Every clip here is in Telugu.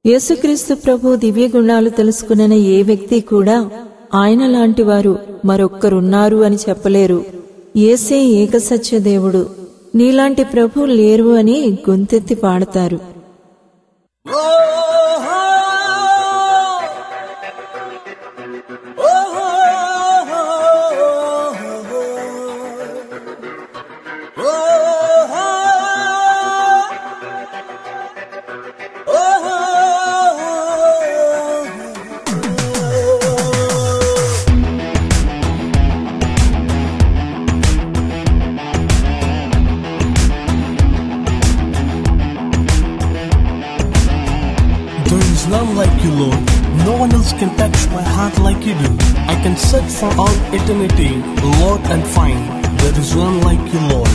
యేసుక్రీస్తు ప్రభు దివ్య గుణాలు తెలుసుకున్న ఏ వ్యక్తి కూడా ఆయన లాంటి వారు మరొక్కరున్నారు అని చెప్పలేరు ఏసే ఏకసత్య దేవుడు నీలాంటి ప్రభు లేరు అని గొంతెత్తి పాడతారు There is none like you, Lord. No one else can touch my heart like you do. I can search for all eternity, Lord, and find there is none like you, Lord.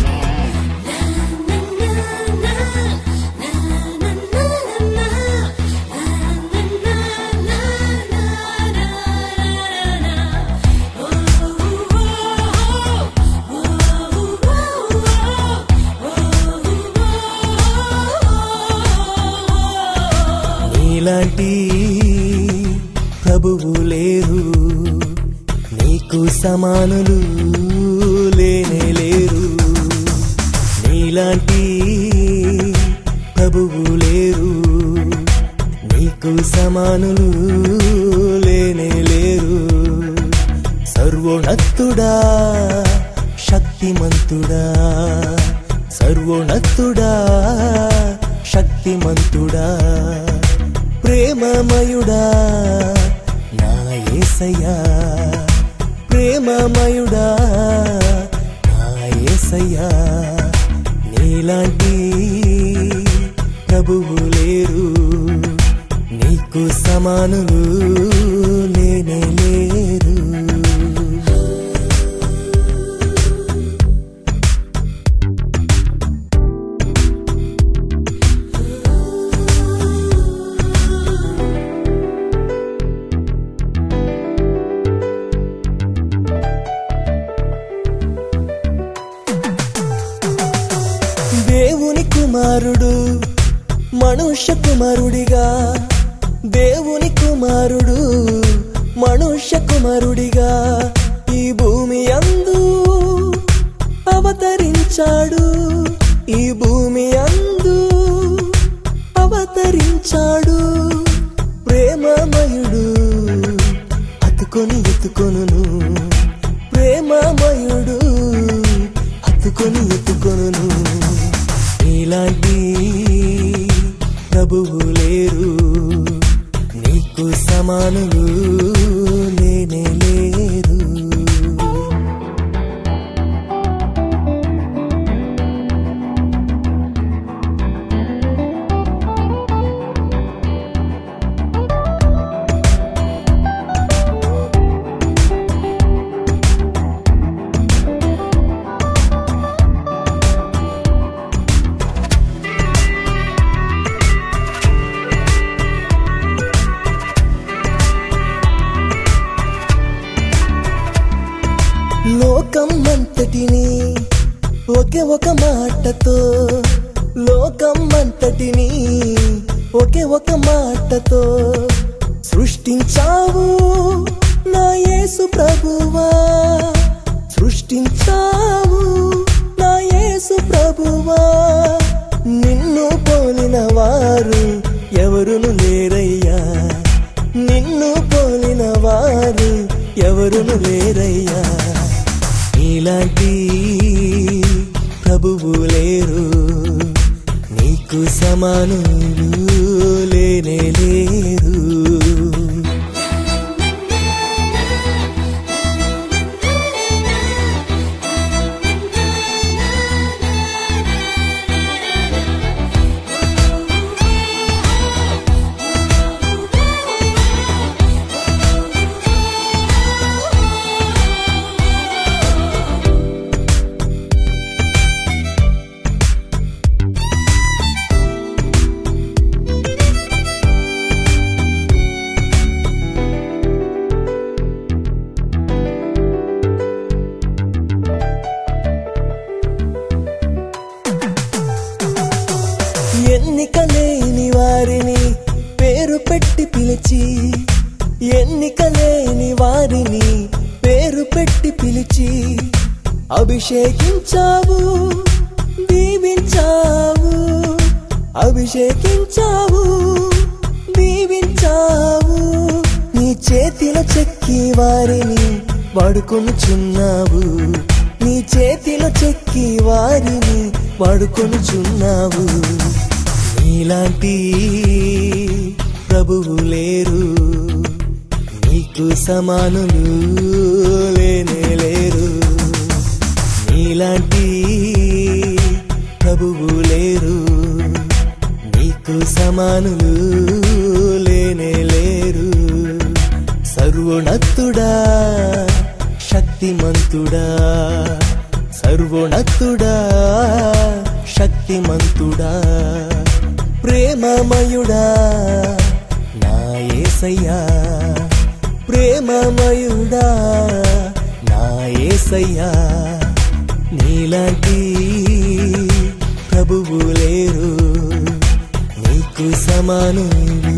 నీలాంటి ప్రభువు లేరు నీకు సమానులు లేనే లేరు నీలాంటి ప్రభువు లేరు నీకు సమానులు లేనే లేరు సర్వోన్నతుడా శక్తిమంతుడా సర్వోన్నతుడా శక్తిమంతుడా ప్రేమమయుడా నా యేసయ్యా ప్రేమమయుడా నా యేసయ్యా నీలాంటి ప్రభువు లేరు నీకు సమానులు లేనే లేరు దేవుని కుమారుడు మనుష్య కుమారుడిగా దేవుని కుమారుడు మనుష్య కుమారుడిగా ఈ భూమి అందు అవతరించాడు ఈ భూమి అందు అవతరించాడు ప్రేమమయుడు అతుకొని ఎత్తుకొనును ప్రేమమయుడు హత్తుకొని ఎత్తుకొనును ఇలాంటి ప్రభువు లేరు నీకు సమానులు లేనే లేరు లోకం అంతటిని ఒకే ఒక మాటతో లోకం అంతటిని ఒకే ఒక మాటతో సృష్టించావు నా యేసు ప్రభువా సృష్టించావు నా యేసు ప్రభువా నిన్ను పోలిన వారు ఎవరును లేరయ్యా నిన్ను పోలిన వారు ఎవరును లేరయ్యా ఇలాంటి ప్రభువు లేరు నీకు సమానులు లేనే లేరు పిలిచి ఎన్నిక లేని వారిని పేరు పెట్టి పిలిచి అభిషేకించావు దీవించావు అభిషేకించావు దీవించావు నీ చేతిలో చెక్కి వారిని వాడుకొనుచున్నావు నీ చేతిలో చెక్కి వారిని వాడుకొనుచున్నావు నీలాంటి ప్రభువు లేరు నీకు సమానులు లేనే లేరు నీలాంటి ప్రభువు లేరు నీకు సమానులు లేనే లేరు సర్వోన్నతుడా శక్తిమంతుడా సర్వోన్నతుడా శక్తిమంతుడా ప్రేమమయుడా నా ఏసయ్యా ప్రేమమయుడా నా ఏసయ్యా నీలాంటి ప్రభువు లేరు నీకు సమానులు